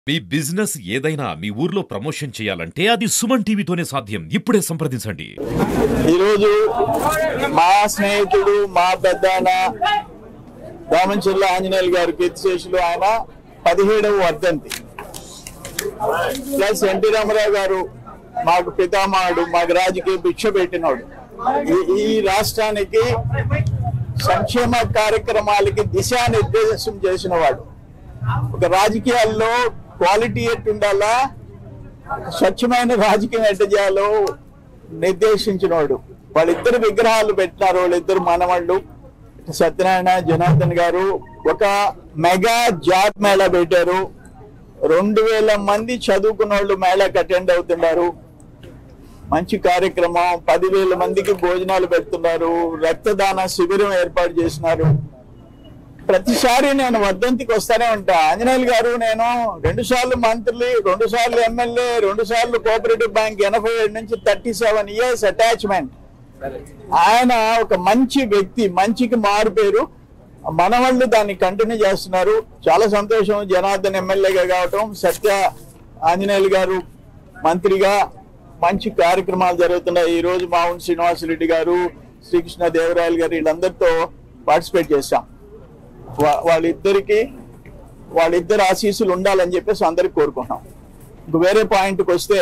మీ business ఏదైనా మీ ఊర్లో promotion చేయాలంటే అది సుమన్ టీవీతోనే సాధ్యం ఇప్పుడే సంప్రదించండి ఈరోజు మా స్నేహితుడు మా పెద్దాయన రామంచర్ల ఆంజనేయులు గారు కీర్తిశేషులు ఆయన పదిహేడవ వర్ధంతి ప్లస్ ఎన్టీ రామారావు గారు మాకు పితామహుడు మాకు రాజకీయ భిక్ష పెట్టినోడు ఈ- ఈ రాష్ట్రానికి సంక్షేమ కార్యక్రమాలకి దిశానిర్దేశం చేసిన వాడు ఒక రాజకీయాల్లో క్వాలిటీ ఎట్టు ఉండాలా స్వచ్ఛమైన రాజకీయం ఎట్ట చేయాలో నిర్దేశించినోడు వాళ్ళిద్దరు విగ్రహాలు పెట్టినారు వాళ్ళిద్దరు మనవాళ్ళు సత్యనారాయణ జనార్దన్ గారు ఒక మెగా జాబ్ మేళా పెట్టారు రెండు వేల మంది చదువుకున్న వాళ్ళు మేళాకి అటెండ్ అవుతున్నారు మంచి కార్యక్రమం పదివేల మందికి భోజనాలు పెడుతున్నారు రక్తదాన శిబిరం ఏర్పాటు చేసినారు ప్రతిసారి నేను వర్ధంతికి వస్తానే ఉంటా ఆంజనేయులు గారు నేను రెండు సార్లు మంత్రి రెండు సార్లు ఎమ్మెల్యే రెండు సార్లు కోఆపరేటివ్ బ్యాంక్ ఎనభై ఏడు నుంచి థర్టీ సెవెన్ ఇయర్స్ అటాచ్మెంట్ ఆయన ఒక మంచి వ్యక్తి మంచికి మారు పేరు మన వాళ్ళు దాన్ని కంటిన్యూ చేస్తున్నారు చాలా సంతోషం జనార్దన్ ఎమ్మెల్యేగా కావటం సత్య ఆంజనేయులు గారు మంత్రిగా మంచి కార్యక్రమాలు జరుగుతున్నాయి ఈ రోజు మావున్ శ్రీనివాసరెడ్డి గారు శ్రీకృష్ణ దేవరాయలు గారు వీళ్ళందరితో పార్టిసిపేట్ చేశాం వా- వాళ్ళిద్దరికి వాళ్ళిద్దరు ఆశీస్సులు ఉండాలని చెప్పేసి అందరికి కోరుకుంటున్నాం ఇంక వేరే పాయింట్కి వస్తే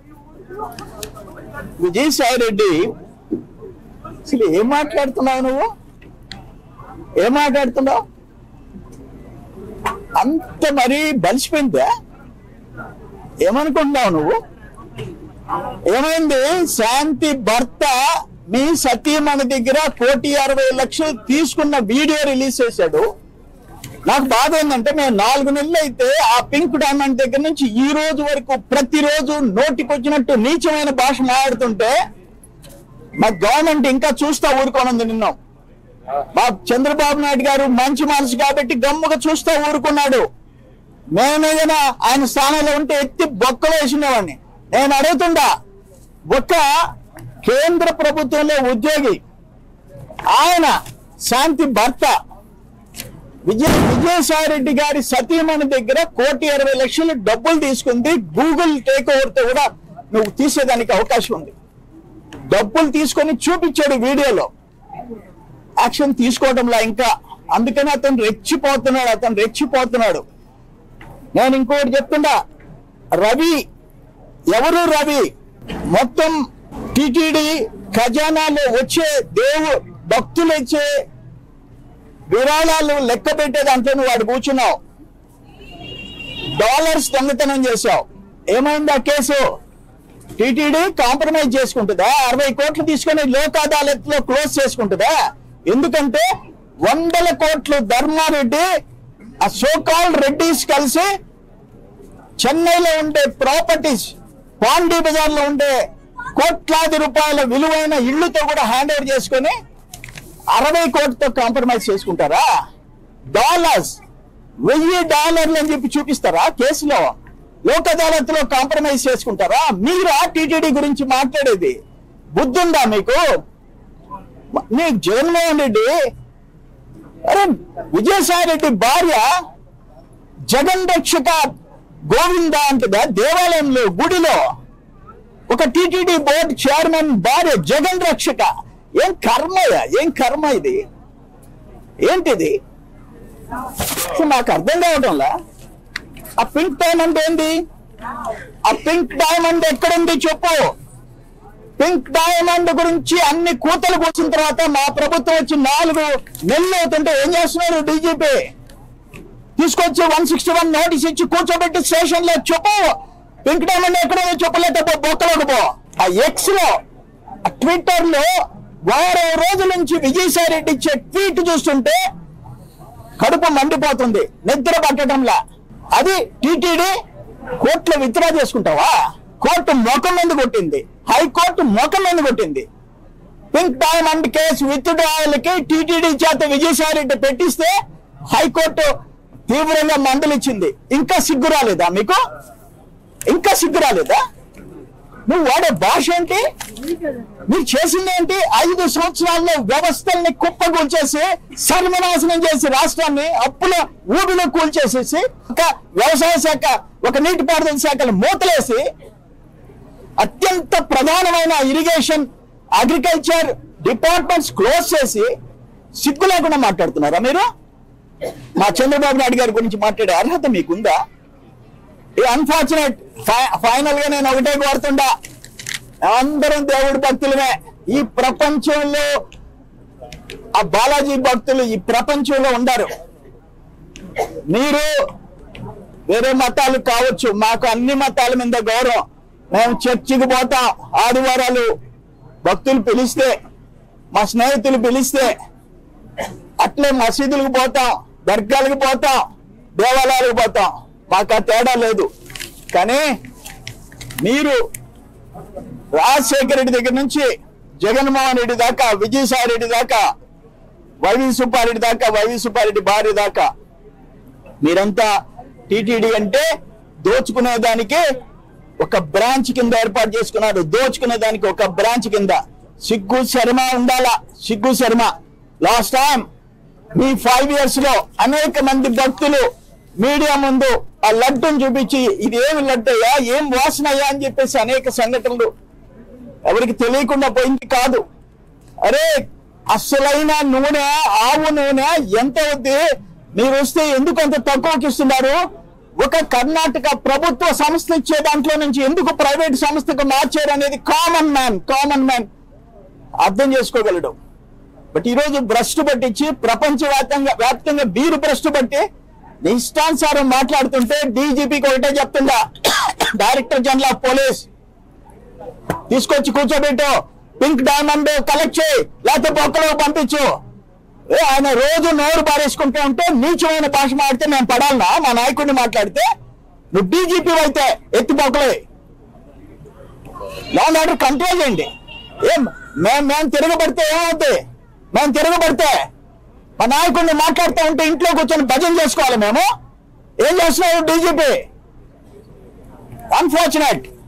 విజయసాయి రెడ్డి అసలు ఏం మాట్లాడుతున్నావు నువ్వు ఏం మాట్లాడుతున్నావు అంత మరీ బలిసిపోయిందా ఏమనుకుంటున్నావు నువ్వు ఏమైంది శాంతి భర్త మీ సతీమణి దగ్గర కోటి అరవై లక్షలు తీసుకున్న వీడియో రిలీజ్ చేశాడు నాకు బాధ ఏంటంటే మేము నాలుగు నెలలు అయితే ఆ పింక్ డైమండ్ దగ్గర నుంచి ఈ రోజు వరకు ప్రతిరోజు నోటికొచ్చినట్టు నీచమైన భాష మాట్లాడుతుంటే మా గవర్నమెంట్ ఇంకా చూస్తా ఊరుకోనుంది నిన్నాం మా చంద్రబాబు నాయుడు గారు మంచి మనసు కాబట్టి గమ్ముగా చూస్తా ఊరుకున్నాడు మేమేదైనా ఆయన స్థానంలో ఉంటే ఎత్తి బొక్కలో వేసినవాడిని నేను అడుగుతుండా ఒక కేంద్ర ప్రభుత్వంలో ఉద్యోగి ఆయన శాంతి భర్త విజయ విజయసాయి రెడ్డి గారి సతీమణి దగ్గర కోటి ఇరవై లక్షలు డబ్బులు తీసుకుంది గూగుల్ టేక్ ఓవర్ తో కూడా నువ్వు తీసేదానికి అవకాశం ఉంది డబ్బులు తీసుకొని చూపించాడు వీడియోలో యాక్షన్ తీసుకోవడంలా ఇంకా అందుకని అతను రెచ్చిపోతున్నాడు అతను రెచ్చిపోతున్నాడు నేను ఇంకోటి చెప్తుండా రవి ఎవరు రవి మొత్తం టిటిడి ఖజానాలో వచ్చే దేవు భక్తులు ఇచ్చే విరాళాలు లెక్క పెట్టే దాంట్లో నువ్వు వాడు కూర్చున్నావు డాలర్స్ దొంగతనం చేశావు ఏమైంది ఆ కేసు టిటిడి కాంప్రమైజ్ చేసుకుంటుందా అరవై కోట్లు తీసుకొని లోక్ అదాలత్ లో క్లోజ్ చేసుకుంటుందా ఎందుకంటే వందల కోట్లు ధర్మారెడ్డి ఆ సోకాల్ రెడ్డిస్ కలిసి చెన్నైలో ఉండే ప్రాపర్టీస్ పాండీ బజార్ లో ఉండే కోట్లాది రూపాయల విలువైన ఇళ్లతో కూడా హ్యాండ్ ఓవర్ చేసుకొని అరవై కోట్లతో కాంప్రమైజ్ చేసుకుంటారా డాలర్స్ వెయ్యి డాలర్లు అని చెప్పి చూపిస్తారా కేసులో లోక్ అదాలత్ లో కాంప్రమైజ్ చేసుకుంటారా మీరా టీటీడీ గురించి మాట్లాడేది బుద్ధుందా మీకు నీకు జగన్మోహన్ రెడ్డి అరే విజయసాయి రెడ్డి భార్య జగన్ రక్షక గోవింద అంటదా దేవాలయంలో గుడిలో ఒక టీటీడీ బోర్డు చైర్మన్ భార్య జగన్ రక్షక ఏం కర్మయ్య ఏం కర్మ ఇది ఏంటిది అసలు నాకు అర్థం కావడంలా ఆ పింక్ డైమండ్ ఏంది ఆ పింక్ డైమండ్ ఎక్కడుంది చెప్పు పింక్ డైమండ్ గురించి అన్ని కూతలు కూర్చిన తర్వాత మా ప్రభుత్వం వచ్చి నాలుగు నెలలు అవుతుంటే ఏం చేస్తున్నారు డీజీపీ తీసుకొచ్చి వన్ సిక్స్టీ వన్ నోటీస్ ఇచ్చి కూర్చోబెట్టి స్టేషన్ లో చెప్పు పింక్ డైమండ్ ఎక్కడో చెప్పలేకపో పో బొక్కలోకి పో ఆ ఎక్స్ లో ఆ ట్విట్టర్ లో వారం రోజుల నుంచి విజయసాయి రెడ్డి ఇచ్చే ట్వీట్ చూస్తుంటే కడుపు మండిపోతుంది నిద్ర పట్టడంలా అది టీటీడీ కోర్టులో విత్డ్రా చేసుకుంటావా కోర్టు మొఖం మీద కొట్టింది హైకోర్టు మొఖం మీద కొట్టింది పింక్ డైమండ్ కేసు విత్డ్రాయల్కి టీటీడీ చేత విజయసాయి రెడ్డి పెట్టిస్తే హైకోర్టు తీవ్రంగా మందలిచ్చింది ఇంకా సిగ్గు రాలేదా మీకు ఇంకా సిగ్గు రాలేదా నువ్వు వాడే భాష ఏంటి మీరు చేసింది ఏంటి ఐదు సంవత్సరాల్లో వ్యవస్థల్ని కుప్పగూల్చేసి సర్వనాశనం చేసి రాష్ట్రాన్ని అప్పుల ఊబిలో కూల్చేసేసి ఒక వ్యవసాయ శాఖ ఒక నీటిపారుదల శాఖలు మూతలేసి అత్యంత ప్రధానమైన ఇరిగేషన్ అగ్రికల్చర్ డిపార్ట్మెంట్స్ క్లోజ్ చేసి సిగ్గు లేకుండా మాట్లాడుతున్నారా మీరు మా చంద్రబాబు నాయుడు గారి గురించి మాట్లాడే అర్హత మీకుందా ఈ అన్ఫార్చునేట్ ఫైనల్ గా నేను ఒకటే కోరుతుండా అందరం దేవుడి భక్తులమే ఈ ప్రపంచంలో ఆ బాలాజీ భక్తులు ఈ ప్రపంచంలో ఉండరు మీరు వేరే మతాలు కావచ్చు మాకు అన్ని మతాల మీద గౌరవం మేము చర్చికి పోతాం ఆదివారాలు భక్తులు పిలిస్తే మా స్నేహితులు పిలిస్తే అట్లే మసీదులకు పోతాం దర్గాలకు పోతాం దేవాలయాలకు పోతాం మాకు ఆ తేడా లేదు కానీ మీరు రాజశేఖర రెడ్డి దగ్గర నుంచి జగన్మోహన్ రెడ్డి దాకా విజయసాయి రెడ్డి దాకా వైవి సుబ్బారెడ్డి దాకా వైవి సుబ్బారెడ్డి భార్య దాకా మీరంతా టిటిడి అంటే దోచుకునే దానికి ఒక బ్రాంచ్ కింద ఏర్పాటు చేసుకున్నారు దోచుకునే దానికి ఒక బ్రాంచ్ కింద సిగ్గు శర్మ ఉండాలా సిగ్గు శర్మ లాస్ట్ టైం మీ ఫైవ్ ఇయర్స్ లో అనేక మంది భక్తులు మీడియా ముందు ఆ లడ్డును చూపించి ఇది ఏమి లడ్డయ్యా ఏం వాసనయ్యా అని చెప్పేసి అనేక సంఘటనలు ఎవరికి తెలియకుండా పోయింది కాదు అరే అసలైన నూనె ఆవు నూనె ఎంత అవుద్ది మీరు వస్తే ఎందుకు అంత తక్కువకి ఇస్తున్నారు ఒక కర్ణాటక ప్రభుత్వ సంస్థ ఇచ్చే దాంట్లో నుంచి ఎందుకు ప్రైవేట్ సంస్థకు మార్చారు అనేది కామన్ మ్యాన్ కామన్ మ్యాన్ అర్థం చేసుకోగలడు బట్ ఈ రోజు భ్రష్టు పట్టించి ప్రపంచవ్యాప్తంగా వ్యాప్తంగా బీరు భ్రష్టు పట్టి నీ ఇష్టానుసారం మాట్లాడుతుంటే డీజీపీకి ఒకటే చెప్తుందా డైరెక్టర్ జనరల్ ఆఫ్ పోలీస్ తీసుకొచ్చి కూర్చోబెట్టు పింక్ డైమండ్ కలెక్ట్ చేయి లేకపోతే పొక్కలో పంపించు ఏ ఆయన రోజు నోరు పారేసుకుంటూ ఉంటే నీచమైన భాష మాడితే మేము పడాలనా మా నాయకుడిని మాట్లాడితే నువ్వు డీజీపీ అయితే ఎత్తి పొక్కలే లా ఆర్డర్ కంట్రోల్ చేయండి ఏం మేము మేము తిరగబడితే ఏమవుతుంది మేము తిరగబడితే మా నాయకుడిని మాట్లాడుతూ ఉంటే ఇంట్లో కూర్చొని భజన చేసుకోవాలి మేము ఏం చేస్తున్నావు డీజీపీ అన్ఫార్చునేట్